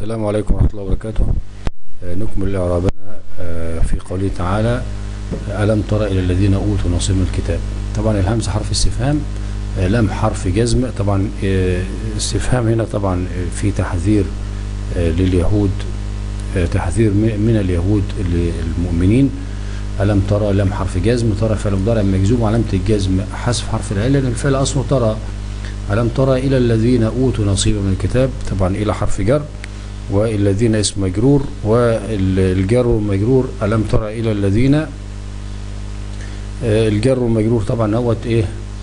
السلام عليكم ورحمة الله وبركاته آه، نكمل إعرابنا آه، في قوله تعالى آه، ألم تر إلى الذين أوتوا نصيب من الكتاب طبعا الهمزة حرف استفهام آه، لام حرف جزم طبعا آه، استفهام هنا طبعا آه، في تحذير آه، لليهود آه، تحذير م- من اليهود للمؤمنين ألم ترى لام حرف جزم ترى فعل مضارع مجزوم وعلامة الجزم حذف حرف العلة لأن الفعل أصله ترى ألم ترى إلى الذين أوتوا نصيبا من الكتاب طبعا إلى حرف جر والذين اسم مجرور والجر والمجرور ألم ترى إلى الذين آه، الجر والمجرور طبعا هو إيه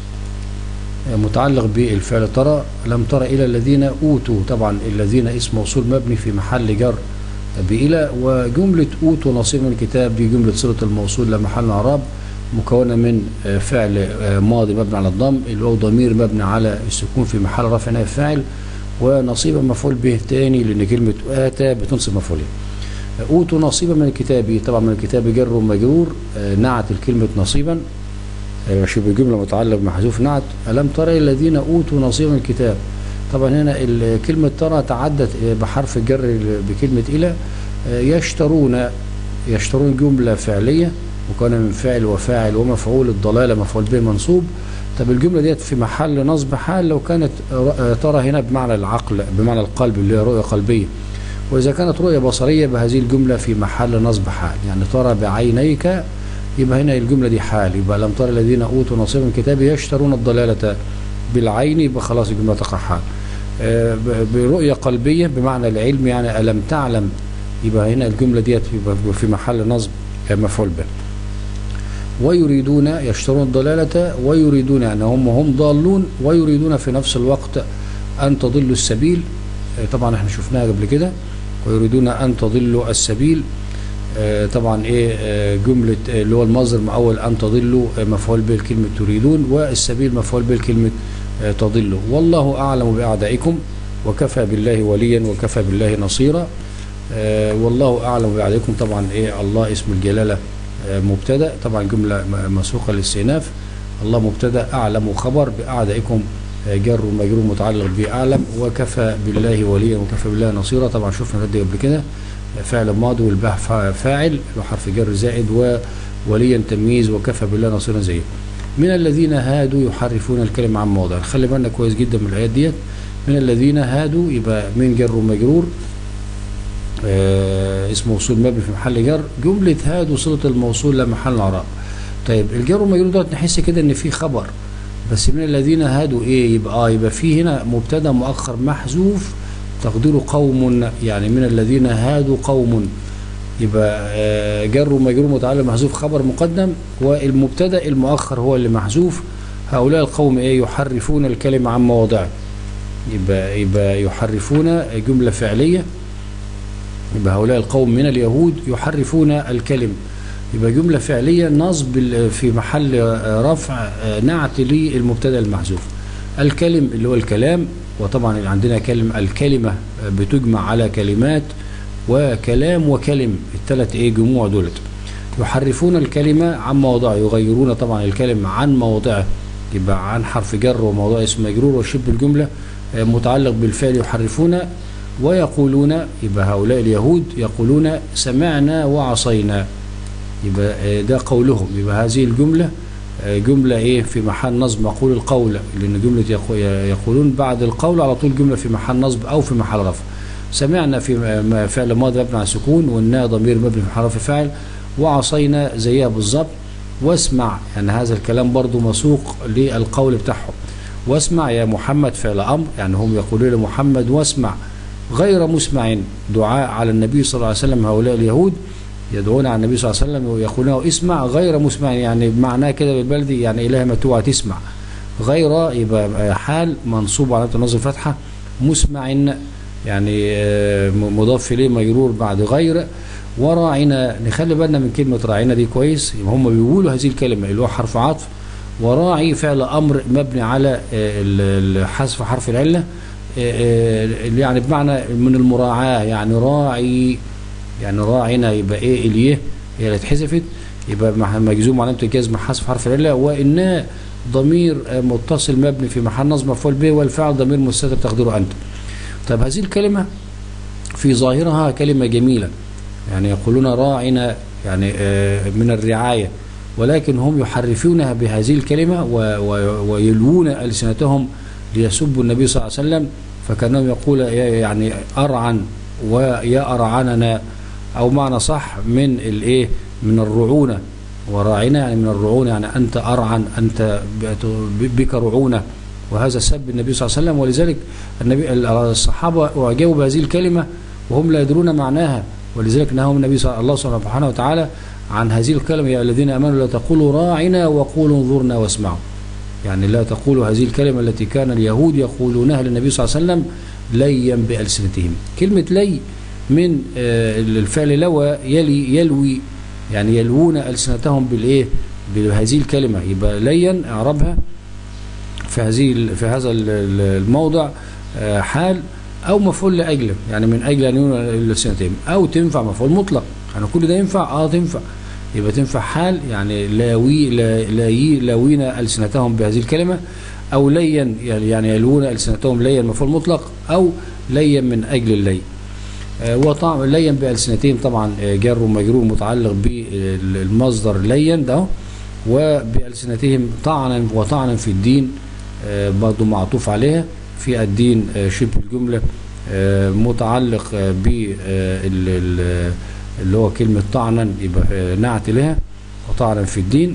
آه، متعلق بالفعل ترى لم ترى إلى الذين أوتوا طبعا الذين اسم موصول مبني في محل جر بإلى وجملة أوتوا نصيب من الكتاب دي جملة صلة الموصول لمحل إعراب مكونة من آه، فعل آه، ماضي مبني على الضم اللي هو ضمير مبني على السكون في محل رفع نائب فاعل ونصيبا مفعول به تاني لأن كلمة آتى بتنصب مفعولين أوتوا نصيبا من الكتاب طبعا من الكتاب جر ومجرور آه، نعت الكلمة نصيبا آه، شبه جملة متعلق بمحذوف نعت ألم ترى الذين أوتوا نصيبا من الكتاب طبعا هنا ال- كلمة ترى تعدت آه، بحرف الجر بكلمة إلى آه، يشترون يشترون جملة فعلية مكونة من فاعل وفاعل ومفعول الضلالة مفعول به منصوب طب الجملة ديت في محل نصب حال لو كانت آه، ترى هنا بمعنى العقل بمعنى القلب اللي هي رؤية قلبية وإذا كانت رؤية بصرية بهذه الجملة في محل نصب حال يعني ترى بعينيك يبقى هنا الجملة دي حال يبقى لم ترى الذين أوتوا نصيبا من الكتاب يشترون الضلالة بالعين يبقى خلاص الجملة تقع حال آه، ب- برؤية قلبية بمعنى العلم يعني ألم تعلم يبقى هنا الجملة ديت يبقى في محل نصب آه، مفعول به ويريدون يشترون الضلالة ويريدون يعني هم هم ضالون ويريدون في نفس الوقت أن تضلوا السبيل آه، طبعا احنا شفناها قبل كده ويريدون أن تضلوا السبيل آه، طبعا ايه آه، جملة آه، اللي هو المصدر مأول أن تضلوا آه، مفعول به كلمة تريدون والسبيل مفعول به كلمة آه، تضلوا والله أعلم بأعدائكم وكفى بالله وليا وكفى بالله نصيرا آه، والله أعلم بأعدائكم طبعا ايه الله اسم الجلالة آه، مبتدا طبعا جملة م- مسوقة للاستئناف الله مبتدا أعلم خبر بأعدائكم آه، جر ومجرور متعلق بأعلم وكفى بالله وليا وكفى بالله نصيرا طبعا شفنا ده قبل كده فعل ماضي والباء فا- فاعل وحرف جر زائد ووليا تمييز وكفى بالله نصيرا زيه من الذين هادوا يحرفون الكلمة عن مواضع خلي بالنا كويس جدا من الآيات ديت من الذين هادوا يبقى من جر ومجرور آه اسم موصول مبني في محل جر جملة هادوا صلة الموصول لمحل اعراب طيب الجر والمجرور دوت نحس كده ان في خبر بس من الذين هادوا ايه يبقى اه يبقى في هنا مبتدا مؤخر محذوف تقديره قوم يعني من الذين هادوا قوم يبقى آه، جر ومجرور متعلق محذوف خبر مقدم والمبتدا المؤخر هو اللي محذوف هؤلاء القوم ايه يحرفون الكلمة عن مواضعه يبقى يبقى يحرفون جملة فعلية يبقى هؤلاء القوم من اليهود يحرفون الكلم يبقى جملة فعلية نصب ال- في محل آه، رفع آه، نعت للمبتدا المحذوف الكلم اللي هو الكلام وطبعا عندنا كلمة الكلمة آه، بتجمع على كلمات وكلام وكلم الثلاث ايه جموع دولت يحرفون الكلمة عن مواضعه يغيرون طبعا الكلمة عن مواضعه يبقى عن حرف جر وموضوع اسم مجرور وشبه الجملة آه، متعلق بالفعل يحرفون ويقولون يبقى هؤلاء اليهود يقولون سمعنا وعصينا يبقى آه، ده قولهم يبقى هذه الجملة آه، جملة ايه في محل نصب مقول القول لان جملة يقو- يقولون بعد القول على طول جملة في محل نصب او في محل رفع سمعنا في م- فعل ماضي مبني على السكون والنا ضمير مبني في محل رفع فاعل وعصينا زيها بالظبط واسمع يعني هذا الكلام برضو مسوق للقول بتاعهم واسمع يا محمد فعل امر يعني هم يقولون لمحمد واسمع غير مسمع دعاء على النبي صلى الله عليه وسلم هؤلاء اليهود يدعون على النبي صلى الله عليه وسلم ويقولون له اسمع غير مسمع يعني معناه كده بالبلدي يعني إله ما توعى تسمع غير يبقى حال منصوب على النصب فتحة مسمع يعني آه، مضاف إليه مجرور بعد غير وراعنا نخلي بالنا من كلمة راعنا دي كويس يبقى هم بيقولوا هذه الكلمة اللي هو حرف عطف وراعي فعل أمر مبني على آه، ال- ال- حذف حرف العلة آه، آه، يعني بمعنى من المراعاة يعني راعي يعني راعنا يبقى ايه اليه هي اللي اتحذفت يبقى مع- مجزوم علامة الجزم حذف حرف العلة وإنها ضمير آه، متصل مبني في محل نصب مفعول به والفعل ضمير مستتر تقديره أنت طب هذه الكلمة في ظاهرها كلمة جميلة يعني يقولون راعنا يعني آه، من الرعاية ولكن هم يحرفونها بهذه الكلمة و- و- ويلوون ألسنتهم ليسبوا النبي صلى الله عليه وسلم فكانهم يقول يا- يعني أرعن ويا أرعننا أو معنى صح من الإيه من الرعونة وراعنا يعني من الرعونة يعني أنت أرعن أنت ب- بك رعونة وهذا سب النبي صلى الله عليه وسلم ولذلك النبي الصحابة أعجبوا بهذه الكلمة وهم لا يدرون معناها ولذلك نهاهم النبي صلى الله سبحانه وتعالى عن هذه الكلمة يا الذين آمنوا لا تقولوا راعنا وقولوا انظرنا واسمعوا يعني لا تقولوا هذه الكلمة التي كان اليهود يقولونها للنبي صلى الله عليه وسلم ليا بألسنتهم كلمة لي من آه، الفعل لوى يلي يلوي يعني يلوون ألسنتهم بالإيه بهذه الكلمة يبقى ليا اعربها في هذه في هذا ال- ال- الموضع آه، حال او مفعول لاجله يعني من اجل ان يكون السنتين او تنفع مفعول مطلق يعني كل ده ينفع اه تنفع يبقى تنفع حال يعني لاوي لا لاي لاوين السنتهم بهذه الكلمه او ليا يعني يعني يلوون السنتهم ليا مفعول مطلق او ليا من اجل اللي آه، وطعم ليا بألسنتهم طبعا آه، جر ومجرور متعلق بالمصدر ليا ده وبألسنتهم طعنا وطعنا في الدين آه، برضو معطوف عليها في الدين آه، شبه الجملة آه، متعلق آه، ب آه، ال- ال- اللي هو كلمة طعنا يبقى آه، نعت لها وطعنا في الدين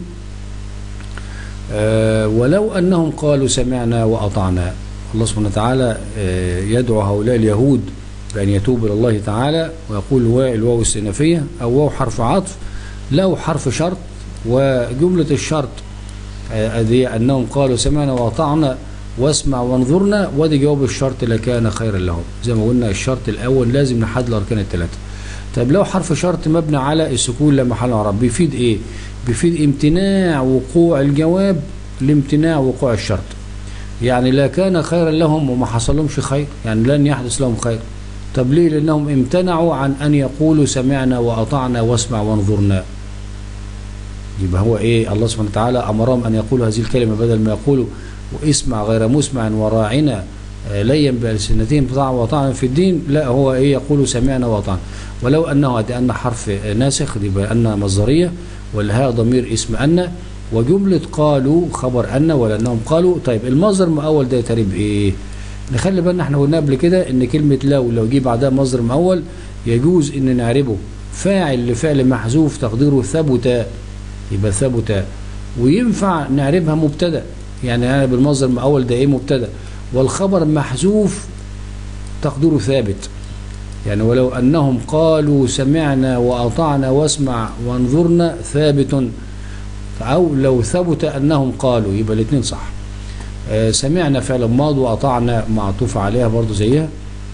آه، ولو أنهم قالوا سمعنا وأطعنا الله سبحانه وتعالى آه، يدعو هؤلاء اليهود بأن يتوبوا إلى الله تعالى ويقول واو الواو السنفية أو واو حرف عطف له حرف شرط وجملة الشرط آه، هذه أنهم قالوا سمعنا وأطعنا واسمع وانظرنا ودي جواب الشرط لكان خيرا لهم زي ما قلنا الشرط الأول لازم نحدد الأركان الثلاثة طيب لو حرف شرط مبني على السكون لا محل اعراب بيفيد ايه بيفيد امتناع وقوع الجواب لامتناع وقوع الشرط يعني لا كان خيرا لهم وما حصلهمش خير يعني لن يحدث لهم خير طب ليه لانهم امتنعوا عن ان يقولوا سمعنا واطعنا واسمع وانظرنا يبقى هو ايه الله سبحانه وتعالى امرهم ان يقولوا هذه الكلمه بدل ما يقولوا واسمع غير مسمع وراعنا آه، ليا بألسنتهم طاعة وطعنا في الدين لا هو ايه يقول سمعنا وطعنا ولو انه ادي ان حرف آه، ناسخ يبقى ان مصدريه والهاء ضمير اسم ان وجمله قالوا خبر ان ولانهم قالوا طيب المصدر مؤول ده يترب ايه نخلي بالنا احنا قلنا قبل كده ان كلمه لو لو جه بعدها مصدر مؤول يجوز ان نعربه فاعل لفعل محذوف تقديره ثبت يبقى ثبت وينفع نعربها مبتدا يعني انا بالمصدر المؤول ده ايه مبتدا والخبر محذوف تقديره ثابت يعني ولو انهم قالوا سمعنا واطعنا واسمع وانظرنا ثابت او لو ثبت انهم قالوا يبقى الاثنين صح آه، سمعنا فعل ماض واطعنا معطوف عليها برضو زيها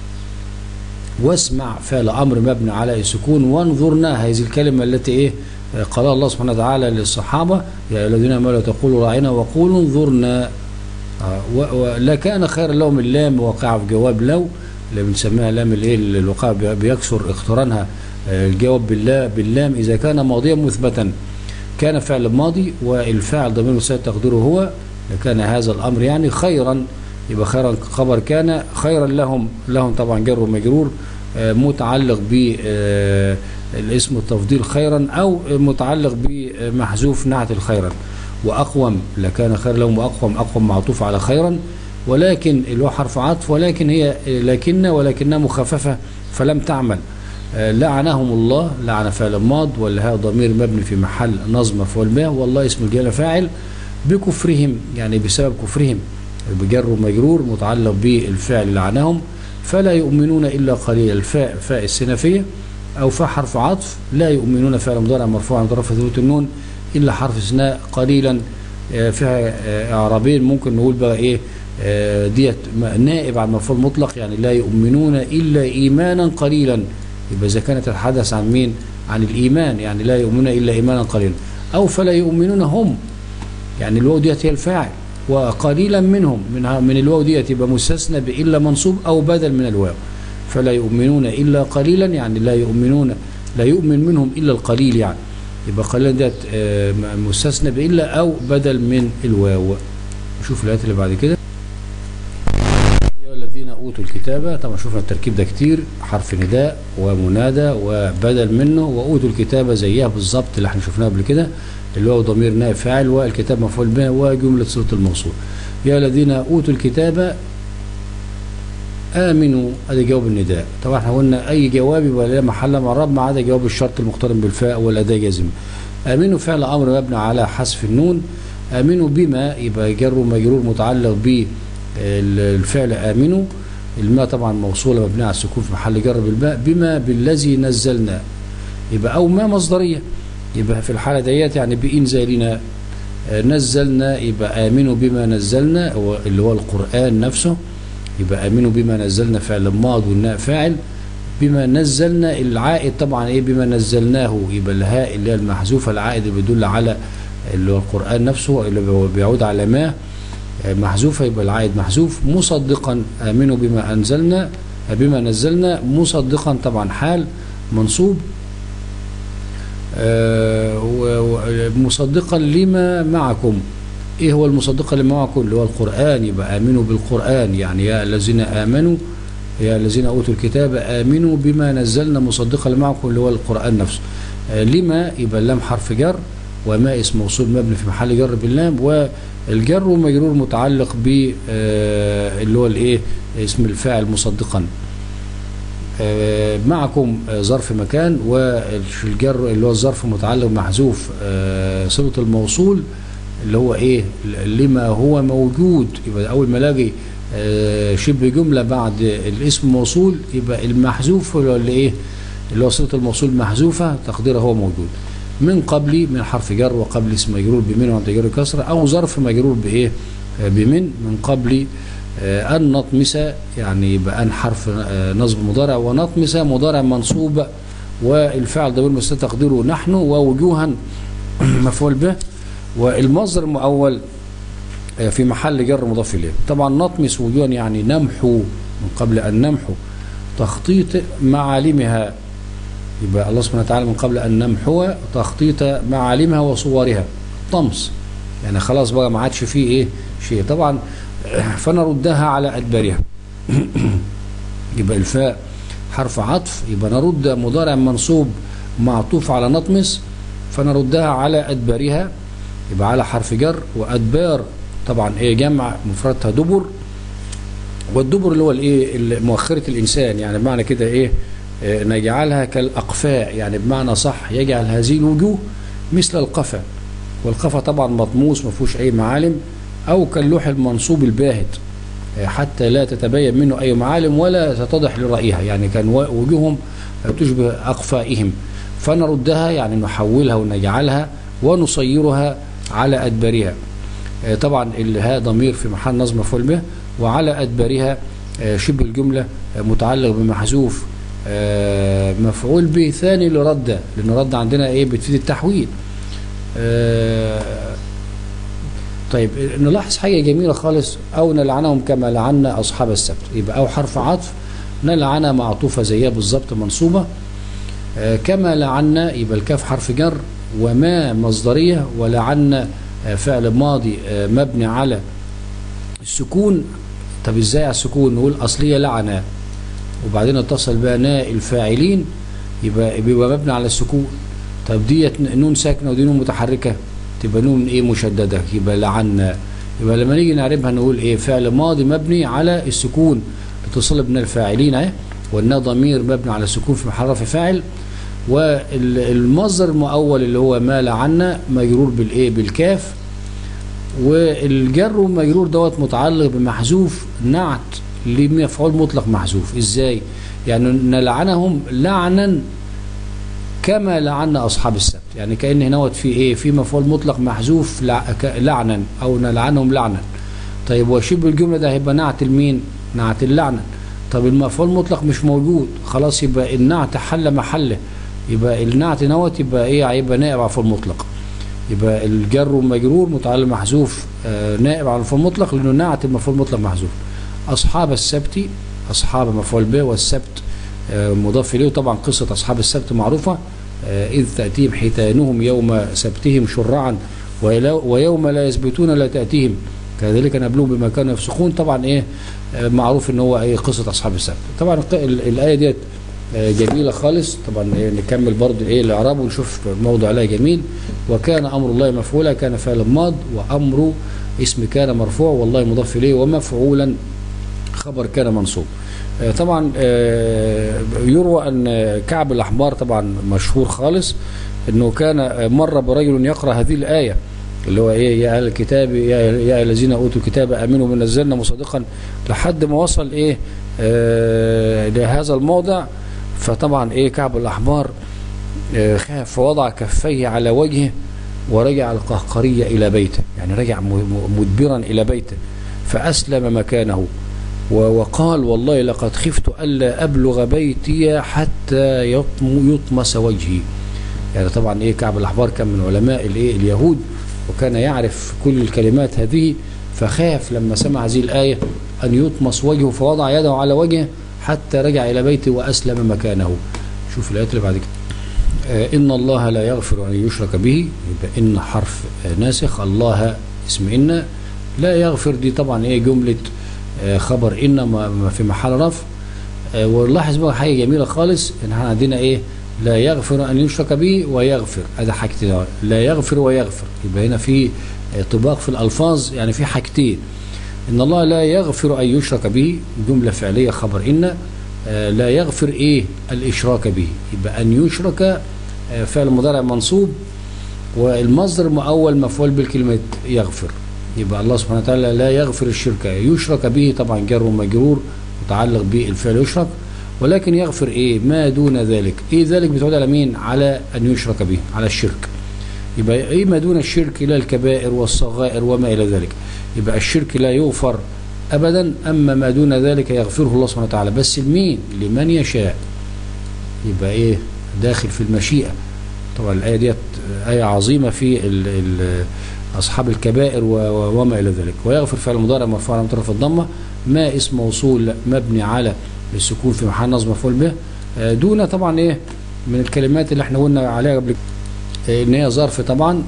واسمع فعل امر مبني على السكون وانظرنا هذه الكلمه التي ايه آه، قالها الله سبحانه وتعالى للصحابه يا أيها الذين امنوا لا تقولوا راعنا وقولوا انظرنا آه، و- ولا كان خيرا لهم اللام واقعه في جواب لو اللي بنسميها لام الايه الوقاع بي- بيكسر اقترانها آه، الجواب بالله باللام اذا كان ماضيا مثبتا كان فعل ماضي والفاعل ضمير مساعد تقديره هو لكان هذا الامر يعني خيرا يبقى خيرا خبر كان خيرا لهم لهم طبعا جر ومجرور آه، متعلق ب آه، الاسم التفضيل خيرا او متعلق بمحذوف نعت الخيرا واقوم لكان خير لهم واقوم اقوم معطوف على خيرا ولكن اللي هو حرف عطف ولكن هي لكن ولكنها مخففه فلم تعمل آه، لعنهم الله لعن فعل ماض والهاء ضمير مبني في محل نصب مفعول به والله اسم الجلاله فاعل بكفرهم يعني بسبب كفرهم بجر ومجرور متعلق بالفعل لعنهم فلا يؤمنون الا قليلا الفاء فاء السنفيه او فاء حرف عطف لا يؤمنون فعل مضارع مرفوع عن طرف ثبوت النون الا حرف استثناء قليلا آه، فيها آه، اعرابين ممكن نقول بقى ايه آه، ديت نائب عن مفعول مطلق يعني لا يؤمنون الا ايمانا قليلا يبقى اذا كانت تتحدث عن مين عن الايمان يعني لا يؤمنون الا ايمانا قليلا او فلا يؤمنون هم يعني الواو ديت هي الفاعل وقليلا منهم من من الواو ديت يبقى مستثنى بالا منصوب او بدل من الواو فلا يؤمنون الا قليلا يعني لا يؤمنون لا يؤمن منهم الا القليل يعني يبقى قليلا ديت آه، مستثنى بالا او بدل من الواو شوف الايات اللي بعد كده يا الذين اوتوا اوتوا الكتابة طبعا شفنا التركيب ده كتير حرف نداء ومنادى وبدل منه واوتوا الكتابة زيها بالظبط اللي احنا شفناها قبل كده اللي هو ضمير نائب فاعل والكتاب مفعول به وجملة صلة الموصول يا الذين اوتوا الكتاب امنوا ادي جواب النداء طبعا احنا قلنا اي جواب يبقى لا محل من الرب ما عدا جواب الشرط المقترن بالفاء والاداه جازمه امنوا فعل امر مبني على حذف النون امنوا بما يبقى جر ومجرور متعلق بالفعل امنوا الماء طبعا موصوله مبنيه على السكون في محل جر بالباء بما بالذي نزلنا يبقى او ما مصدريه يبقى في الحاله ديت يعني بانزالنا نزلنا يبقى امنوا بما نزلنا هو اللي هو القران نفسه يبقى امنوا بما نزلنا فعل ماض والناء فاعل بما نزلنا العائد طبعا ايه بما نزلناه يبقى الهاء اللي هي المحذوفه العائد اللي بيدل على اللي هو القران نفسه اللي بيعود على ما محذوفه يبقى العائد محذوف مصدقا امنوا بما انزلنا بما نزلنا مصدقا طبعا حال منصوب آه مصدقا لما معكم ايه هو المصدق اللي معكم اللي هو القرآن يبقى آمنوا بالقرآن يعني يا الذين آمنوا يا الذين أوتوا الكتاب آمنوا بما نزلنا مصدقا اللي معكم اللي هو القرآن نفسه آه لما يبقى اللام حرف جر وما اسم موصول مبني في محل جر باللام والجر ومجرور متعلق ب آه اللي هو الايه اسم الفاعل مصدقا آه معكم ظرف مكان والجر اللي هو الظرف متعلق محذوف صفه الموصول اللي هو ايه لما هو موجود يبقى اول ما الاقي آه شبه جمله بعد الاسم موصول يبقى المحذوف اللي ايه اللي هو صله الموصول محذوفه تقديرها هو موجود من قبل من حرف جر وقبل اسم مجرور بمن وعند جر كسره او ظرف مجرور بايه آه بمن من قبل آه ان نطمس يعني يبقى ان حرف نصب مضارع ونطمس مضارع منصوب والفعل ضمير مستتر تقديره نحن ووجوها مفعول به والمصدر المؤول في محل جر مضاف اليه طبعا نطمس وجوها يعني نمحو من قبل ان نمحو تخطيط معالمها يبقى الله سبحانه وتعالى من قبل ان نمحو تخطيط معالمها وصورها طمس يعني خلاص بقى ما عادش فيه ايه شيء طبعا فنردها على ادبارها يبقى الفاء حرف عطف يبقى نرد مضارع منصوب معطوف على نطمس فنردها على ادبارها يبقى على حرف جر وادبار طبعا ايه جمع مفردها دبر والدبر اللي هو الايه مؤخره الانسان يعني بمعنى كده ايه آه نجعلها كالاقفاء يعني بمعنى صح يجعل هذه الوجوه مثل القفا والقفا طبعا مطموس ما فيهوش اي معالم او كاللوح المنصوب الباهت آه حتى لا تتبين منه اي معالم ولا تتضح لرأيها يعني كان وجوههم تشبه اقفائهم فنردها يعني نحولها ونجعلها ونصيرها على أدبارها طبعا الهاء ضمير في محل نصب مفعول به وعلى أدبارها شبه الجملة متعلق بمحذوف مفعول به ثاني لرد لأن رد عندنا إيه بتفيد التحويل طيب نلاحظ حاجة جميلة خالص أو نلعنهم كما لعنا أصحاب السبت يبقى أو حرف عطف نلعنها معطوفة زيها بالظبط منصوبة كما لعنا يبقى الكاف حرف جر وما مصدرية ولعنا فعل ماضي مبني على السكون طب ازاي على السكون نقول اصلية لعنة وبعدين اتصل بها ناء الفاعلين يبقى بيبقى مبني على السكون طب ديت نون ساكنة ودي نون متحركة تبقى نون ايه مشددة يبقى لعنا يبقى لما نيجي نعربها نقول ايه فعل ماضي مبني على السكون اتصل بنا الفاعلين اهي والنا ضمير مبني على السكون في محل رفع فاعل والمصدر المؤول اللي هو ما لعنا مجرور بالايه بالكاف والجر والمجرور دوت متعلق بمحذوف نعت لمفعول مطلق محذوف ازاي يعني نلعنهم لعنا كما لعنا اصحاب السبت يعني كان هنا في ايه في مفعول مطلق محذوف لعنا او نلعنهم لعنا طيب وشبه الجمله ده هيبقى نعت المين نعت اللعنه طب المفعول مطلق مش موجود خلاص يبقى النعت حل محله يبقى النعت نوت يبقى ايه هيبقى نائب على الفعل المطلق يبقى الجر والمجرور متعلق محذوف آه نائب على الفعل المطلق لانه نعت المفعول المطلق محذوف اصحاب السبت اصحاب مفعول به والسبت آه مضاف اليه طبعا قصه اصحاب السبت معروفه آه اذ تاتيهم حيتانهم يوم سبتهم شرعا ويوم لا يثبتون لا تاتيهم كذلك نبلوهم بما كانوا يفسقون طبعا ايه آه، معروف ان هو ايه قصه اصحاب السبت طبعا الق- ال- الايه ديت آه، جميله خالص طبعا إيه نكمل برضو ايه الاعراب ونشوف موضوع عليها جميل وكان امر الله مفعولا كان فعل ماض وامر اسم كان مرفوع والله مضاف اليه ومفعولا خبر كان منصوب آه، طبعا آه، يروى ان كعب الاحبار طبعا مشهور خالص انه كان مر برجل يقرا هذه الايه اللي هو ايه يا اهل الكتاب يا يا أهل الذين اوتوا الكتاب امنوا بما نزلنا مصدقا لحد ما وصل ايه آه لهذا الموضع فطبعا ايه كعب الاحبار آه خاف فوضع كفيه على وجهه ورجع القهقرية إلى بيته يعني رجع م- م- مدبرا إلى بيته فأسلم مكانه و- وقال والله لقد خفت ألا أبلغ بيتي حتى يطم يطمس وجهي يعني طبعا إيه كعب الأحبار كان من علماء الإيه اليهود وكان يعرف كل الكلمات هذه فخاف لما سمع هذه الآية أن يطمس وجهه فوضع يده على وجهه حتى رجع إلى بيته وأسلم مكانه شوف الآيات اللي بعد كده آه، إن الله لا يغفر أن يشرك به يبقى إن حرف آه، ناسخ الله اسم إن لا يغفر دي طبعا إيه جملة آه، خبر إن ما ما في محل رفع آه، ونلاحظ بقى حاجة جميلة خالص إن احنا عندنا إيه لا يغفر أن يشرك به ويغفر هذا حاجتين أهو. لا يغفر ويغفر يبقى هنا في آه، طباق في الألفاظ يعني في حاجتين إن الله لا يغفر أن يشرك به جملة فعلية خبر إن آه، لا يغفر إيه الإشراك به يبقى أن يشرك آه، فعل مضارع منصوب والمصدر مؤول مفعول بالكلمة يغفر يبقى الله سبحانه وتعالى لا يغفر الشرك يشرك به طبعا جر ومجرور متعلق بالفعل يشرك ولكن يغفر ايه ما دون ذلك ايه ذلك بتعود على مين على ان يشرك به على الشرك يبقى ايه ما دون الشرك الى الكبائر والصغائر وما الى ذلك يبقى الشرك لا يغفر ابدا اما ما دون ذلك يغفره الله سبحانه وتعالى بس لمين لمن يشاء يبقى ايه داخل في المشيئه طبعا الايه ديت ايه عظيمه في ال ال اصحاب الكبائر و- و- وما الى ذلك ويغفر فعل مضارع مرفوع على طرف الضمه ما اسم موصول مبني على السكون في محل نصب مفعول به آه، دون طبعا ايه من الكلمات اللي احنا قلنا عليها قبل آه، ان هي ظرف طبعا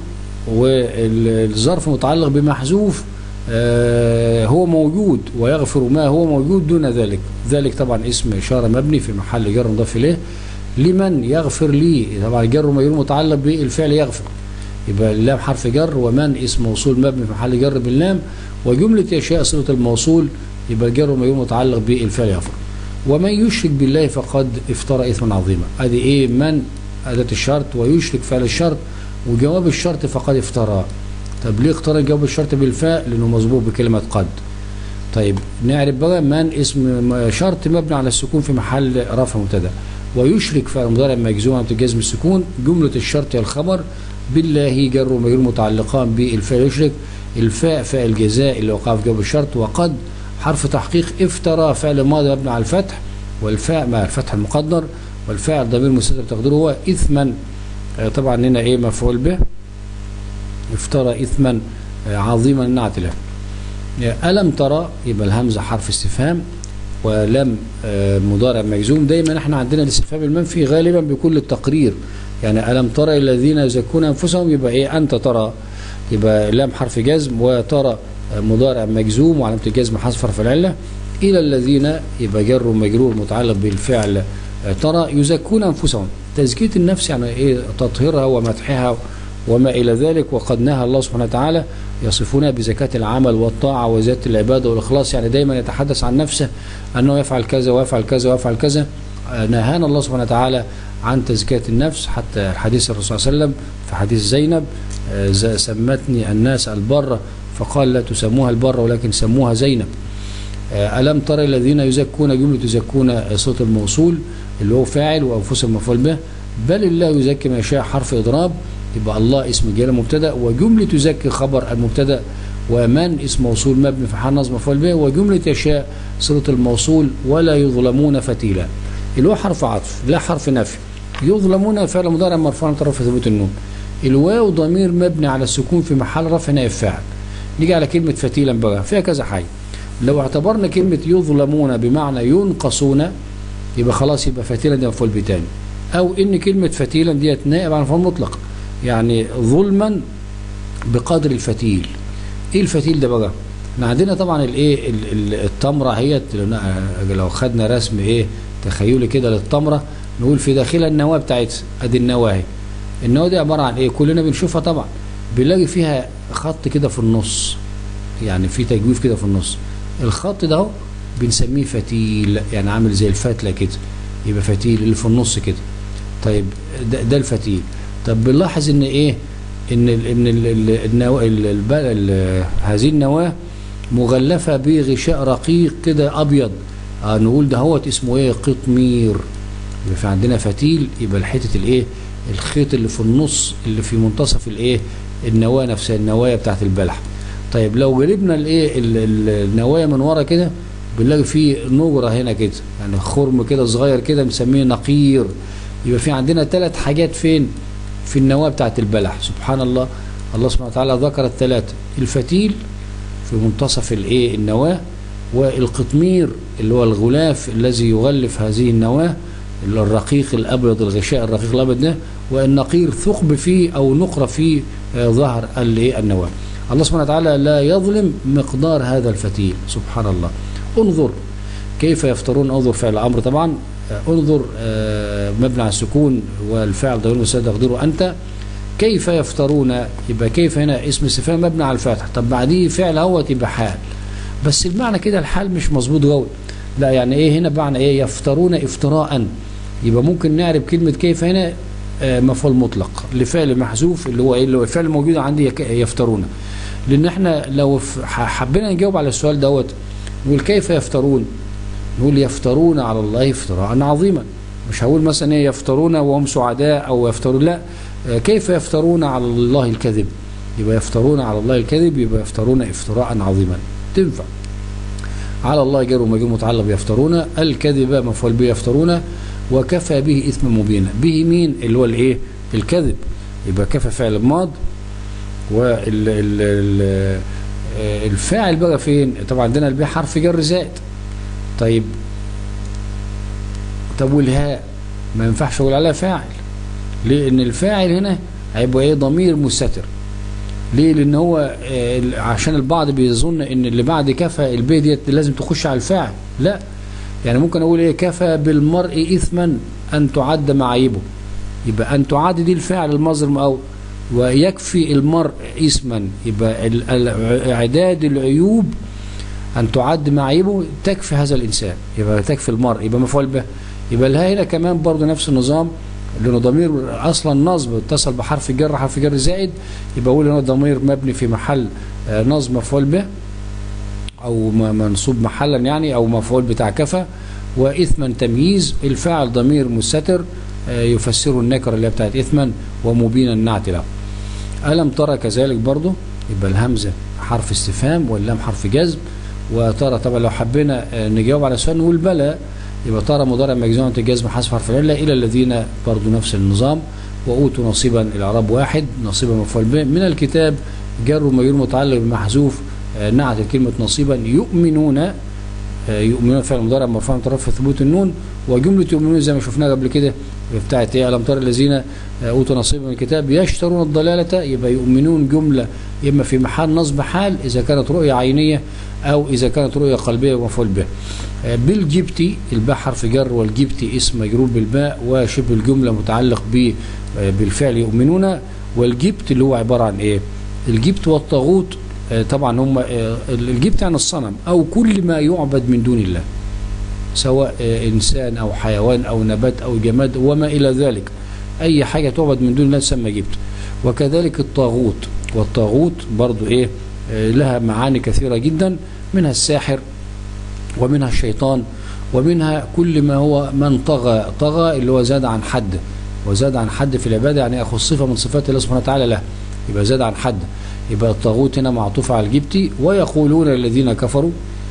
والظرف متعلق بمحذوف آه، هو موجود ويغفر ما هو موجود دون ذلك ذلك طبعا اسم إشارة مبني في محل جر مضاف إليه لمن يغفر لي طبعا الجر ومجرور متعلق بالفعل يغفر يبقى اللام حرف جر ومن اسم موصول مبني في محل جر باللام وجملة يشاء صلة الموصول يبقى الجر ومجرور متعلق بالفعل يغفر ومن يشرك بالله فقد افترى إثما عظيما ادي ايه من أداة الشرط ويشرك فعل الشرط وجواب الشرط فقد افترى طب ليه اختار جواب الشرط بالفاء لانه مسبوق بكلمه قد طيب نعرف بقى من اسم شرط مبني على السكون في محل رفع مبتدا ويشرك فعل مضارع مجزوم بجزم السكون جمله الشرط هي الخبر بالله جر ومجرور متعلقان بالفعل يشرك الفاء فاء الجزاء اللي وقع في جواب الشرط وقد حرف تحقيق افترى فعل ماضي مبني على الفتح والفاء مع الفتح المقدر والفاعل ضمير مستتر تقديره هو اثما آه، طبعا هنا ايه مفعول به افترى اثما آه، عظيما نعت له آه، الم ترى يبقى الهمزه حرف استفهام ولم آه، مضارع مجزوم دايما احنا عندنا الاستفهام المنفي غالبا بيكون للتقرير يعني الم ترى الذين يزكون انفسهم يبقى ايه انت ترى يبقى لام حرف جزم وترى آه، مضارع مجزوم وعلامه الجزم حذف حرف العله الى الذين يبقى جر ومجرور متعلق بالفعل آه، ترى يزكون انفسهم تزكيه النفس يعني ايه تطهيرها ومدحها وما إلى ذلك وقد نهى الله سبحانه وتعالى يصفون بزكاة العمل والطاعة وزيادة العبادة والإخلاص يعني دايما يتحدث عن نفسه أنه يفعل كذا ويفعل كذا ويفعل كذا آه، نهانا الله سبحانه وتعالى عن تزكية النفس حتى حديث الرسول صلى الله عليه وسلم في حديث زينب آه، ز- سمتني الناس البر فقال لا تسموها البر ولكن سموها زينب آه، ألم ترى الذين يزكون جملة يزكون صوت الموصول اللي هو فاعل وأنفسهم مفعول به بل الله يزكي ما يشاء حرف إضراب يبقى الله اسم جلاله مبتدا وجملة يزكي خبر المبتدا ومن اسم موصول مبني في حال نصب مفعول به وجملة يشاء صلة الموصول ولا يظلمون فتيلا اللي هو حرف عطف لا حرف نفي يظلمون فعل مضارع مرفوع عن طرف ثبوت النون الواو ضمير مبني على السكون في محل رفع نائب فاعل نيجي على كلمة فتيلا بقى فيها كذا حاجة لو اعتبرنا كلمة يظلمون بمعنى ينقصون يبقى خلاص يبقى فتيلا دي مفعول به تاني او ان كلمة فتيلا ديت نائب عن مفعول مطلق يعني ظلما بقدر الفتيل ايه الفتيل ده بقى احنا عندنا طبعا الايه ال- ال- التمره هي لو خدنا رسم ايه تخيلي كده للتمره نقول في داخلها النواه بتاعتها ادي النواه اهي النواه دي عباره عن ايه كلنا بنشوفها طبعا بنلاقي فيها خط كده في النص يعني في تجويف كده في النص الخط ده اهو بنسميه فتيل يعني عامل زي الفتله كده يبقى فتيل اللي في النص كده طيب ده, ده الفتيل طب بنلاحظ ان ايه ان ال ان ال ال النوا ال ال ال هذه النواه مغلفه بغشاء رقيق كده ابيض آه نقول ده هوت اسمه ايه قطمير يبقى في عندنا فتيل يبقى حته الايه الخيط اللي في النص اللي في منتصف الايه النواه نفسها النوايا بتاعت البلح طيب لو جربنا الايه ال- ال- النوايا من ورا كده بنلاقي فيه نجره هنا كده يعني خرم كده صغير كده بنسميه نقير يبقى في عندنا ثلاث حاجات فين في النواه بتاعت البلح سبحان الله الله سبحانه وتعالى ذكر الثلاثه الفتيل في منتصف الايه النواه والقطمير اللي هو الغلاف الذي يغلف هذه النواه اللي الرقيق الابيض الغشاء الرقيق الابيض ده والنقير ثقب فيه او نقره في آه، ظهر الايه النواه الله سبحانه وتعالى لا يظلم مقدار هذا الفتيل سبحان الله انظر كيف يفترون انظر فعل الامر طبعا آه، انظر آه، مبني على السكون والفعل ضمير مسدد تقديره انت كيف يفترون يبقى كيف هنا اسم استفهام مبني على الفتح طب بعديه فعل اهوت يبقى حال بس المعنى كده الحال مش مظبوط قوي لا يعني ايه هنا معنى ايه يفترون افتراء يبقى ممكن نعرف كلمه كيف هنا آه، مفعول مطلق لفعل محذوف اللي هو ايه اللي هو الفعل الموجود عندي يك- يفترون لان احنا لو ف- ح- حبينا نجاوب على السؤال دوت نقول كيف يفترون نقول يفترون على الله افتراء عظيما مش هقول مثلا ايه يفترون وهم سعداء او يفترون لا آه، كيف يفترون على الله الكذب يبقى يفترون على الله الكذب يبقى يفترون افتراء عظيما تنفع على الله جر ومجرور متعلق بيفترون الكذب مفعول به يفترون وكفى به اثما مبينا به مين اللي هو الايه الكذب يبقى كفى فعل ماض والفاعل بقى فين طبعا عندنا الباء حرف جر زائد طيب طب والهاء ما ينفعش اقول عليها فاعل ليه ان الفاعل هنا هيبقى ايه ضمير مستتر ليه لان هو آه، عشان البعض بيظن ان اللي بعد كفى الباء ديت لازم تخش على الفاعل لا يعني ممكن اقول ايه كفى بالمرء اثما ان تعد معايبه يبقى ان تعد دي الفاعل المصدر المؤول ويكفي المرء اسما يبقى ال- ال- اعداد العيوب ان تعد معايبه تكفي هذا الانسان يبقى تكفي المرء يبقى مفعول به يبقى الهاء هنا كمان برضه نفس النظام لانه ضمير اصلا نصب اتصل بحرف جر حرف جر زائد يبقى اقول ان هو ضمير مبني في محل آه، نصب مفعول به او م- منصوب محلا يعني او مفعول بتاع كفى واثما تمييز الفاعل ضمير مستتر آه، يفسره النكره اللي هي بتاعت اثما ومبينا النعت له الم ترى كذلك برضه يبقى الهمزه حرف استفهام واللام حرف جزم وترى طبعا لو حبينا آه، نجاوب على سؤال نقول بلى يبقى ترى مضارع مجزوم الجزم حذف حرف العله الى الذين برضه نفس النظام واوتوا نصيبا الاعراب واحد نصيبا مفعول به من الكتاب جر ومجرور متعلق بمحذوف آه، نعت كلمه نصيبا يؤمنون آه، يؤمنون فعل مضارع مرفوع طرف ثبوت النون وجمله يؤمنون زي ما شفناها قبل كده بتاعت ايه الم ترى الذين آه، اوتوا نصيبا من الكتاب يشترون الضلاله يبقى يؤمنون جمله اما في محل نصب حال اذا كانت رؤيه عينيه او اذا كانت رؤيه قلبيه ومفعول به آه، بالجبتي الباء حرف جر والجبتي اسم مجرور بالباء وشبه الجمله متعلق ب آه، بالفعل يؤمنون والجبت اللي هو عباره عن ايه الجبت والطاغوت آه، طبعا هم آه، الجبت عن الصنم او كل ما يعبد من دون الله سواء آه، انسان او حيوان او نبات او جماد وما الى ذلك اي حاجه تعبد من دون الله تسمى جبت وكذلك الطاغوت والطاغوت برضو ايه آه، لها معاني كثيره جدا منها الساحر ومنها الشيطان ومنها كل ما هو من طغى طغى اللي هو زاد عن حد وزاد عن حد في العباده يعني ياخذ صفه من صفات الله سبحانه وتعالى له يبقى زاد عن حد يبقى الطاغوت هنا معطوف على الجبتي ويقولون الذين كفروا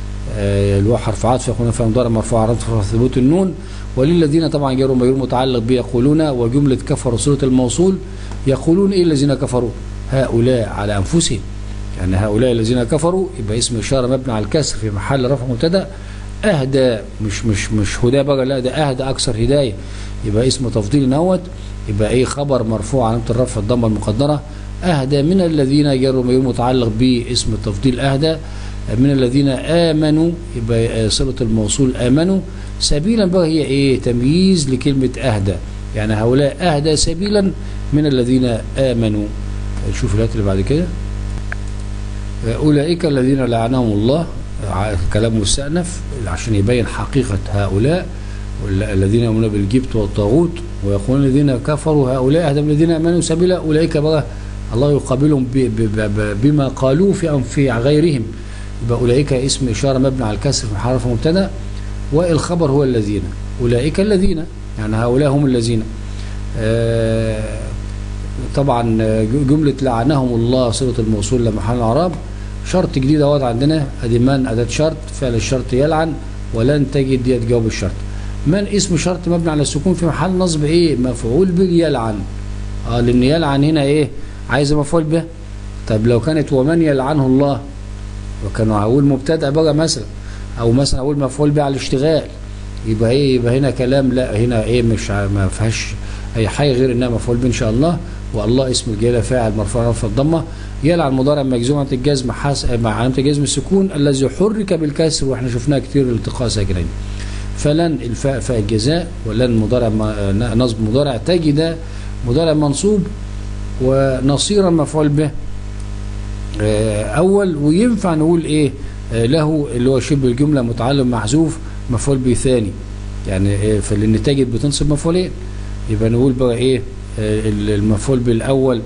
آه، اللي هو حرف عطف يكون في مضارع مرفوع على رفع ثبوت النون وللذين طبعا جار ومجرور متعلق بيقولون وجمله كفروا صله الموصول يقولون ايه الذين كفروا هؤلاء على انفسهم يعني هؤلاء الذين كفروا يبقى اسم اشاره مبني على الكسر في محل رفع مبتدا اهدى مش مش مش هدى بقى لا ده اهدى اكثر هدايه يبقى اسم تفضيل نوت يبقى ايه خبر مرفوع علامه الرفع الضمه المقدره اهدى من الذين جروا مجرور متعلق باسم التفضيل اهدى من الذين آمنوا يبقى صلة الموصول آمنوا سبيلا بقى هي إيه تمييز لكلمة أهدى يعني هؤلاء أهدى سبيلا من الذين آمنوا شوف الآيات اللي بعد كده أولئك الذين لعنهم الله كلام مستأنف عشان يبين حقيقة هؤلاء الذين يؤمنون بالجبت والطاغوت ويقولون الذين كفروا هؤلاء أهدى من الذين آمنوا سبيلا أولئك بقى الله يقابلهم بما قالوه في في غيرهم يبقى أولئك اسم إشارة مبني على الكسر في حرف مبتدا والخبر هو الذين أولئك الذين يعني هؤلاء هم الذين آه طبعا جملة لعنهم الله صلة الموصول لمحل الأعراب شرط جديد اهوت عندنا ادي من اداة شرط فعل الشرط يلعن ولن تجد دي تجاوب الشرط من اسم شرط مبني على السكون في محل نصب ايه مفعول به يلعن اه لان يلعن هنا ايه عايز مفعول به طب لو كانت ومن يلعنه الله وكانوا هقول مبتدا بقى مثلا او مثلا اقول مفعول به على الاشتغال يبقى ايه يبقى هنا كلام لا هنا ايه مش ما فيهاش اي حاجه غير انها مفعول به ان شاء الله والله اسم الجلاله فاعل مرفوع رفع الضمه يلعن مضارع مجزوم عن الجزم حاس مع علامه الجزم السكون الذي حرك بالكسر واحنا شفناه كتير التقاء ساكنين فلن الفاء فاء الجزاء ولن مضارع نصب مضارع تجد مضارع منصوب ونصيرا مفعول به اول وينفع نقول ايه له اللي هو شبه الجمله متعلم محذوف مفعول به ثاني يعني فلان تجد بتنصب مفعولين يبقى نقول بقى ايه المفعول به الاول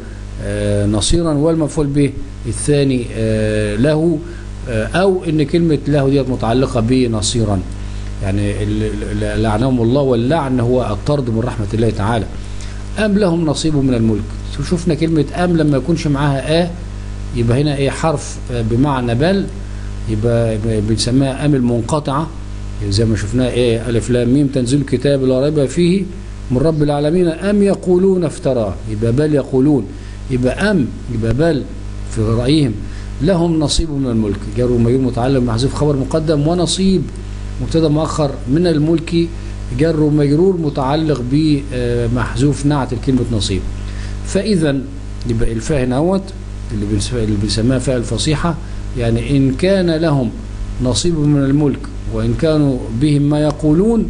نصيرا والمفعول به الثاني له او ان كلمه له ديت متعلقه بنصيرا يعني لعنهم الله واللعن هو الطرد من رحمه الله تعالى ام لهم نصيب من الملك شفنا كلمه ام لما يكونش معاها ا يبقى هنا ايه حرف بمعنى بل يبقى بنسميها ام المنقطعه زي ما شفناها ايه الف لام ميم تنزيل الكتاب لا ريب فيه من رب العالمين ام يقولون افتراه يبقى بل يقولون يبقى أم يبقى بل في رأيهم لهم نصيب من الملك جار ومجرور متعلم محذوف خبر مقدم ونصيب مبتدا مؤخر من الملك جر ومجرور متعلق بمحذوف نعت الكلمة نصيب فإذا يبقى الفاء هنا اللي بنسميها فاء الفصيحة يعني إن كان لهم نصيب من الملك وإن كانوا بهم ما يقولون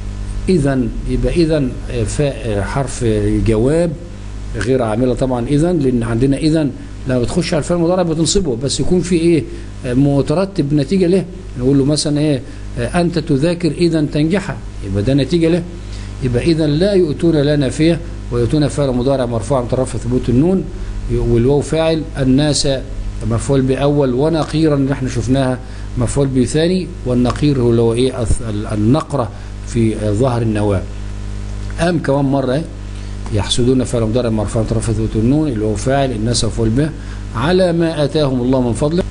إذا يبقى إذا فاء حرف جواب غير عامله طبعا اذا لان عندنا اذا لما بتخش على الفعل المضارع بتنصبه بس يكون في ايه مترتب نتيجه له نقول له مثلا ايه انت تذاكر اذا تنجح يبقى ده نتيجه له يبقى اذا لا يؤتون لا نافيه ويؤتون فعل مضارع مرفوع مترفع ثبوت النون والواو فاعل الناس مفعول باول ونقيرا اللي احنا شفناها مفعول به ثاني والنقير هو اللي هو ايه النقره في ظهر النواه ام كمان مره ايه يحسدون فعل مضارع مرفوع طرف ثبوت النون اللي هو فاعل الناس مفعول به على ما اتاهم الله من فضله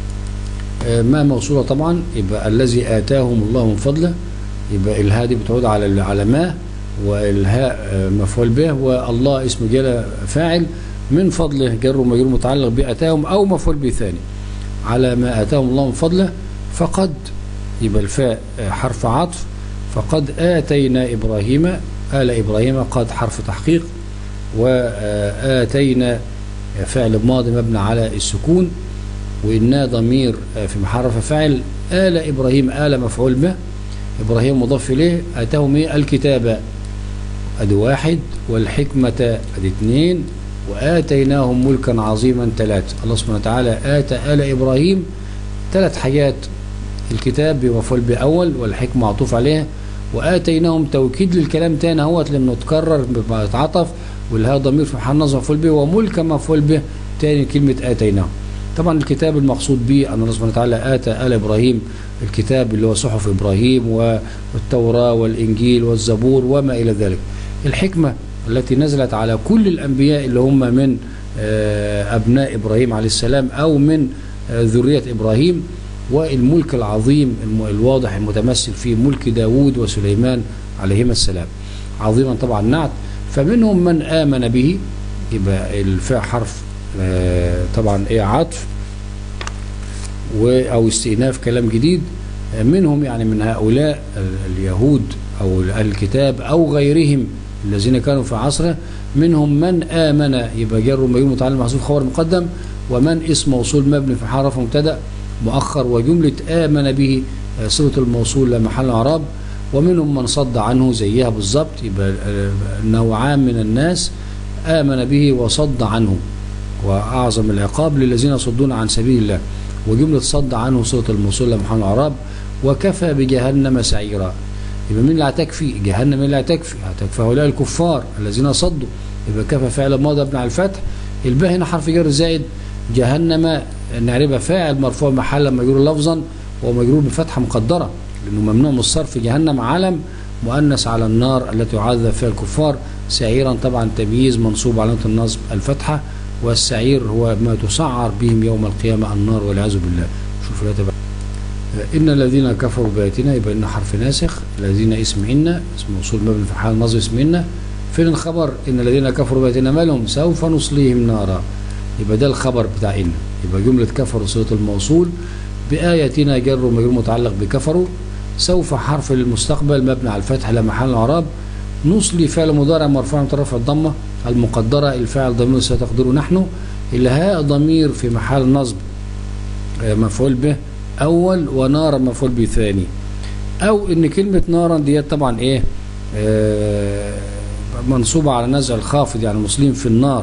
ما موصوله طبعا يبقى الذي اتاهم الله من فضله يبقى الهاء دي بتعود على على ما والهاء مفعول به والله اسم جلاله فاعل من فضله جر ومجرور متعلق باتاهم او مفعول به ثاني على ما اتاهم الله من فضله فقد يبقى الفاء حرف عطف فقد اتينا ابراهيم آل إبراهيم قد حرف تحقيق وآتينا فعل ماضي مبنى على السكون وإنا ضمير في محرف فاعل آل إبراهيم آل مفعول به إبراهيم مضاف إليه آتاهم الكتاب أدي واحد والحكمة أدي اثنين وآتيناهم ملكا عظيما ثلاثة الله سبحانه وتعالى آتى آل إبراهيم ثلاث حاجات الكتاب بمفعول بأول والحكمة معطوف عليها وآتيناهم توكيد للكلام تاني اهوت لأنه اتكرر بيتعطف والها ضمير في محل نصب مفعول به وملكا مفعول به تاني كلمة آتيناهم طبعا الكتاب المقصود به أن الله سبحانه وتعالى آتى آل إبراهيم الكتاب اللي هو صحف إبراهيم والتوراة والإنجيل والزبور وما إلى ذلك الحكمة التي نزلت على كل الأنبياء اللي هم من أبناء إبراهيم عليه السلام أو من ذرية إبراهيم والملك العظيم الواضح المتمثل في ملك داود وسليمان عليهما السلام عظيما طبعا نعت فمنهم من آمن به يبقى الفاء حرف طبعا ايه عطف او استئناف كلام جديد منهم يعني من هؤلاء اليهود او اهل الكتاب او غيرهم الذين كانوا في عصره منهم من آمن يبقى جر ومجرور متعلم محذوف خبر مقدم ومن اسم موصول مبني في حرف مبتدا مؤخر وجملة آمن به آه، صلة الموصول لا محل اعراب ومنهم من صد عنه زيها بالظبط يبقى آه، نوعان من الناس آمن به وصد عنه وأعظم العقاب للذين يصدون عن سبيل الله وجملة صد عنه صلة الموصول لا محل اعراب وكفى بجهنم سعيرا يبقى مين اللي هتكفي جهنم مين اللي هتكفي هتكفي هؤلاء الكفار الذين صدوا يبقى كفى فعل ماضي مبني على الفتح الباء هنا حرف جر زائد جهنم نعربها فاعل مرفوع محلا مجرور لفظا ومجرور بفتحه مقدره لانه ممنوع من الصرف جهنم علم مؤنث على النار التي يعذب فيها الكفار سعيرا طبعا تمييز منصوب علامه النصب الفتحه والسعير هو ما تسعر بهم يوم القيامه النار والعياذ بالله شوف لا تبقى إن الذين كفروا بآياتنا يبقى إن حرف ناسخ الذين اسم إن اسم موصول مبني في حال نصب اسم إن فين الخبر إن الذين كفروا بآياتنا مالهم سوف نصليهم نارا يبقى ده الخبر بتاع إن يبقى جملة كفروا صيغة الموصول بآياتنا جر ومجرور متعلق بكفروا سوف حرف للمستقبل مبني على الفتح لا محل اعراب نصلي فعل مضارع مرفوع من طرف الضمه المقدره الفاعل ضمير ستقدره نحن الهاء ضمير في محل نصب آه، مفعول به اول ونارا مفعول به ثاني او ان كلمه نارا ديت طبعا ايه آه منصوبه على نزع الخافض يعني مسلم في النار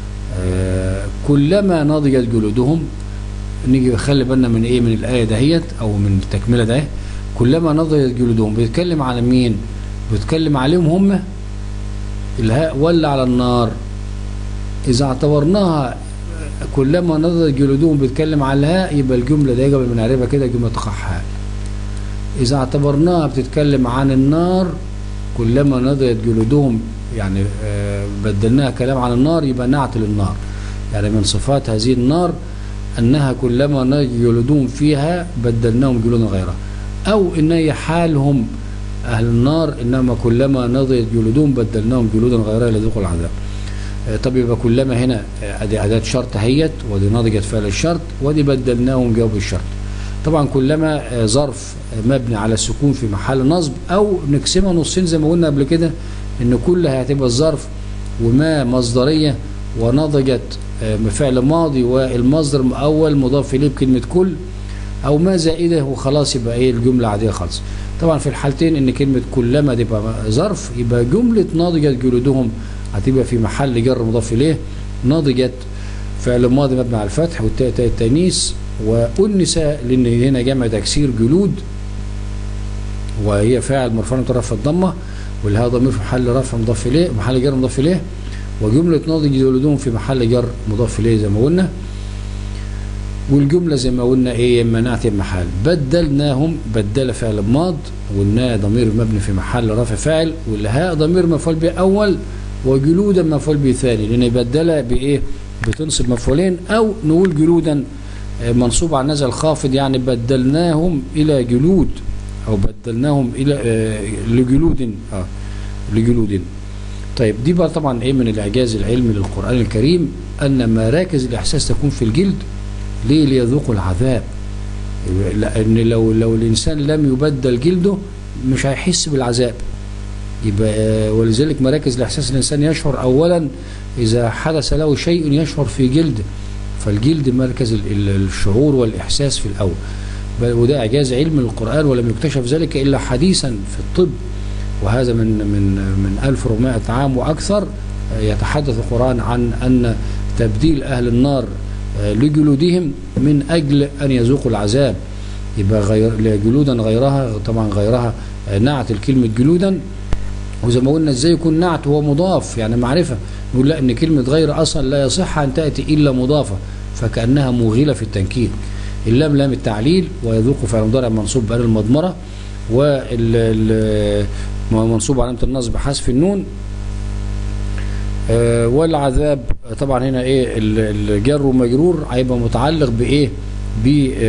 آه كلما نضجت جلودهم نيجي نخلي بالنا من ايه من الايه دهيت او من التكمله ده كلما نضجت جلودهم بيتكلم على مين بيتكلم عليهم هم الهاء ولا على النار اذا اعتبرناها كلما نضجت جلودهم بيتكلم على الهاء يبقى الجمله دي قبل ما نعرفها كده جمله قحاء اذا اعتبرناها بتتكلم عن النار كلما نضجت جلودهم يعني آه، بدلناها كلام عن النار يبقى نعت للنار يعني من صفات هذه النار انها كلما نضجت جلودهم فيها بدلناهم جلودا غيرها او ان هي حالهم اهل النار انما كلما نضجت جلودهم بدلناهم جلودا غيرها ليذوقوا العذاب آه، طب يبقى كلما هنا آه، ادي اداه شرط هيت ودي نضجت فعل الشرط ودي بدلناهم جواب الشرط طبعا كلما آه، ظرف آه، مبني على السكون في محل نصب او نقسمها نصين زي ما قلنا قبل كده ان كل هتبقى الظرف وما مصدريه ونضجت آه، فعل ماضي والمصدر اول مضاف اليه بكلمه كل او ما زائده وخلاص يبقى ايه الجمله عاديه خالص طبعا في الحالتين ان كلمه كلما تبقى ظرف يبقى جمله نضجت جلودهم هتبقى في محل جر مضاف اليه نضجت فعل ماضي مبني على الفتح والتاء تاء التانيث والنساء لان هنا جمع تكسير جلود وهي فاعل مرفوع من طرف الضمه والها ضمير في محل رفع مضاف اليه محل جر مضاف اليه وجمله ناضج جلودهم في محل جر مضاف اليه زي ما قلنا والجمله زي ما قلنا ايه اما نعت اما حال بدلناهم بدل فعل ماض والناء ضمير مبني في محل رفع فاعل والهاء ضمير مفعول به اول وجلودا مفعول به ثاني لان بدل بايه بتنصب مفعولين او نقول جلودا آه، منصوب على نزل خافض يعني بدلناهم الى جلود او بدلناهم الى آه، لجلود اه لجلود طيب دي بقى طبعا ايه من الاعجاز العلمي للقران الكريم ان مراكز الاحساس تكون في الجلد ليه ليذوقوا العذاب لان لو لو الانسان لم يبدل جلده مش هيحس بالعذاب يبقى آه، ولذلك مراكز الاحساس الانسان يشعر اولا اذا حدث له شيء يشعر في جلده فالجلد مركز ال- ال- الشعور والاحساس في الاول بل- وده اعجاز علم للقران ولم يكتشف ذلك الا حديثا في الطب وهذا من من من 1400 عام واكثر آه، يتحدث القران عن ان تبديل اهل النار آه، لجلودهم من اجل ان يذوقوا العذاب يبقى غير جلودا غيرها طبعا غيرها آه، نعت الكلمه جلودا وزي ما قلنا ازاي يكون نعت هو مضاف يعني معرفه نقول لا ان كلمه غير اصلا لا يصح ان تاتي الا مضافه فكانها موغله في التنكير اللام لام التعليل ويذوق فعل مضارع منصوب بال المضمره وال منصوب علامه النصب حذف النون آه، والعذاب طبعا هنا ايه ال- الجر ومجرور هيبقى متعلق بايه ب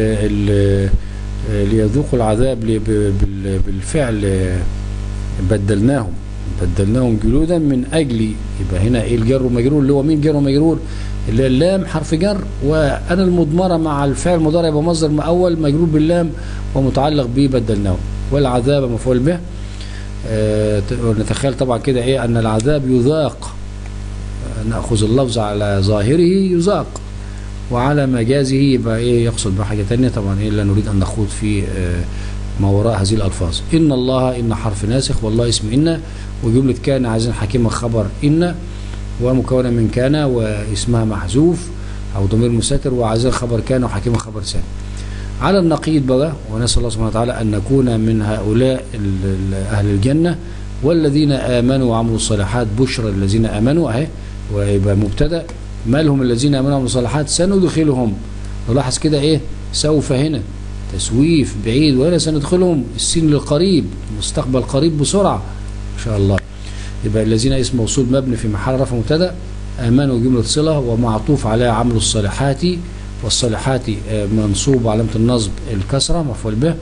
ليذوقوا العذاب ل- ب- بال- بالفعل آه، بدلناهم بدلناهم جلودا من اجل يبقى هنا ايه الجر ومجرور اللي هو مين جر ومجرور اللي هي اللام حرف جر وانا المضمره مع الفعل المضارع يبقى مصدر اول مجرور باللام ومتعلق به بدلناهم والعذاب مفعول به آه، ت- نتخيل طبعا كده ايه ان العذاب يذاق آه، ناخذ اللفظ على ظاهره يذاق وعلى مجازه يبقى ايه يقصد بحاجة تانية طبعا ايه لا نريد ان نخوض في آه ما وراء هذه الالفاظ ان الله ان حرف ناسخ والله اسم ان وجملة كان عايزين حكيمة خبر ان ومكونة من كان واسمها محذوف او ضمير مستتر وعايزين خبر كان وحكيمة خبر ثاني على النقيض بقى ونسأل الله سبحانه وتعالى أن نكون من هؤلاء أهل الجنة والذين آمنوا وعملوا الصالحات بشرى الذين آمنوا أهي ويبقى مبتدا ما لهم الذين آمنوا وعملوا الصالحات سندخلهم نلاحظ كده إيه سوف هنا تسويف بعيد وهنا سندخلهم السين للقريب مستقبل قريب بسرعة إن شاء الله يبقى الذين اسم موصول مبني في محل رفع مبتدا آمنوا جملة صلة ومعطوف عليها عملوا الصالحات والصالحات منصوب علامة النصب الكسرة مفعول به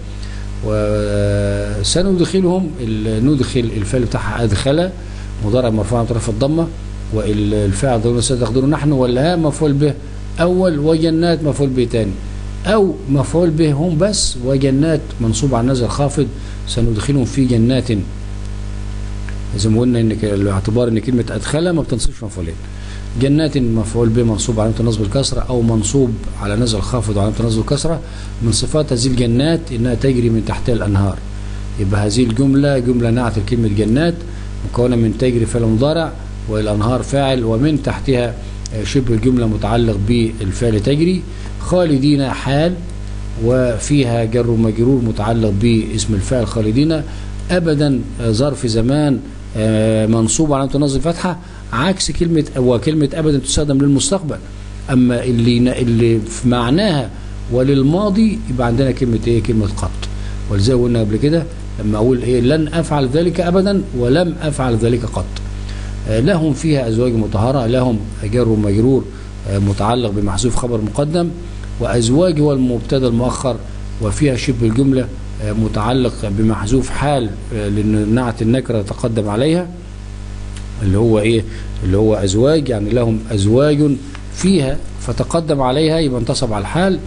وسندخلهم ندخل الفعل بتاعها أدخل مضارع مرفوع طرف الضمة والفاعل ضمير سيقدر نحن والها مفعول به أول وجنات مفعول به تاني أو مفعول به هم بس وجنات منصوب على نزل خافض سندخلهم في جنات زي ما قلنا ان الاعتبار ان كلمه ادخل ما بتنصبش مفعولين جنات مفعول به منصوب علامة النصب الكسرة أو منصوب على نزل خافض وعلامة النصب الكسرة من صفات هذه الجنات إنها تجري من تحتها الأنهار يبقى هذه الجملة جملة نعت كلمة جنات مكونة من تجري فعل مضارع والأنهار فاعل ومن تحتها شبه الجملة متعلق بالفعل تجري خالدين حال وفيها جر ومجرور متعلق باسم الفاعل خالدين أبدا ظرف زمان منصوب علامة النصب الفتحة عكس كلمة وكلمة أبدا تستخدم للمستقبل أما اللي اللي في معناها وللماضي يبقى عندنا كلمة إيه كلمة قط ولذلك قلنا قبل كده لما أقول إيه لن أفعل ذلك أبدا ولم أفعل ذلك قط لهم فيها أزواج مطهرة لهم جر ومجرور متعلق بمحذوف خبر مقدم وأزواج هو المبتدا المؤخر وفيها شبه الجملة متعلق بمحذوف حال لأن نعت النكرة تقدم عليها اللي هو ايه اللي هو ازواج يعني لهم ازواج فيها فتقدم عليها يبقى انتصب على الحال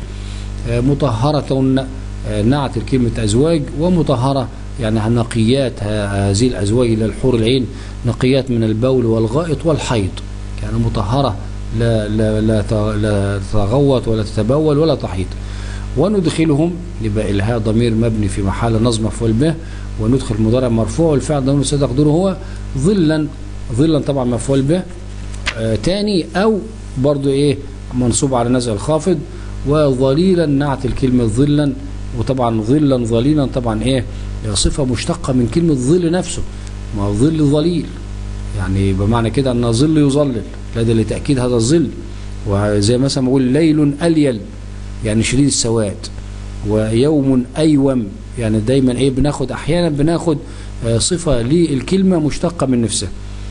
مطهرة نعت كلمة ازواج ومطهرة يعني نقيات هذه الازواج الى الحور العين نقيات من البول والغائط والحيض يعني مطهرة لا لا لا لا تتغوط ولا تتبول ولا تحيض وندخلهم يبقى الهاء ضمير مبني في محل نصب مفعول به وندخل مضارع مرفوع والفعل ضمير سيقدره هو ظلا ظلا طبعا مفعول به آه تاني او برضو ايه منصوب على نزع الخافض وظليلا نعت الكلمة ظلا وطبعا ظلا ظليلا طبعا ايه صفة مشتقة من كلمة ظل نفسه ما هو ظل ظليل يعني بمعنى كده ان ظل يظلل لدى لتأكيد هذا الظل وزي مثلا بقول ليل أليل يعني شديد السواد ويوم أيوم يعني دايما ايه بناخد احيانا بناخد آه صفة للكلمة مشتقة من نفسها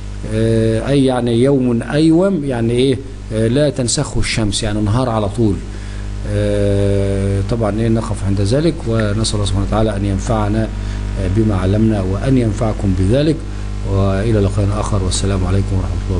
أي يعني يوم أيوم يعني إيه لا تنسخه الشمس يعني نهار على طول طبعا إيه نقف عند ذلك ونسأل الله سبحانه وتعالى أن ينفعنا بما علمنا وأن ينفعكم بذلك وإلى لقاء آخر والسلام عليكم ورحمة الله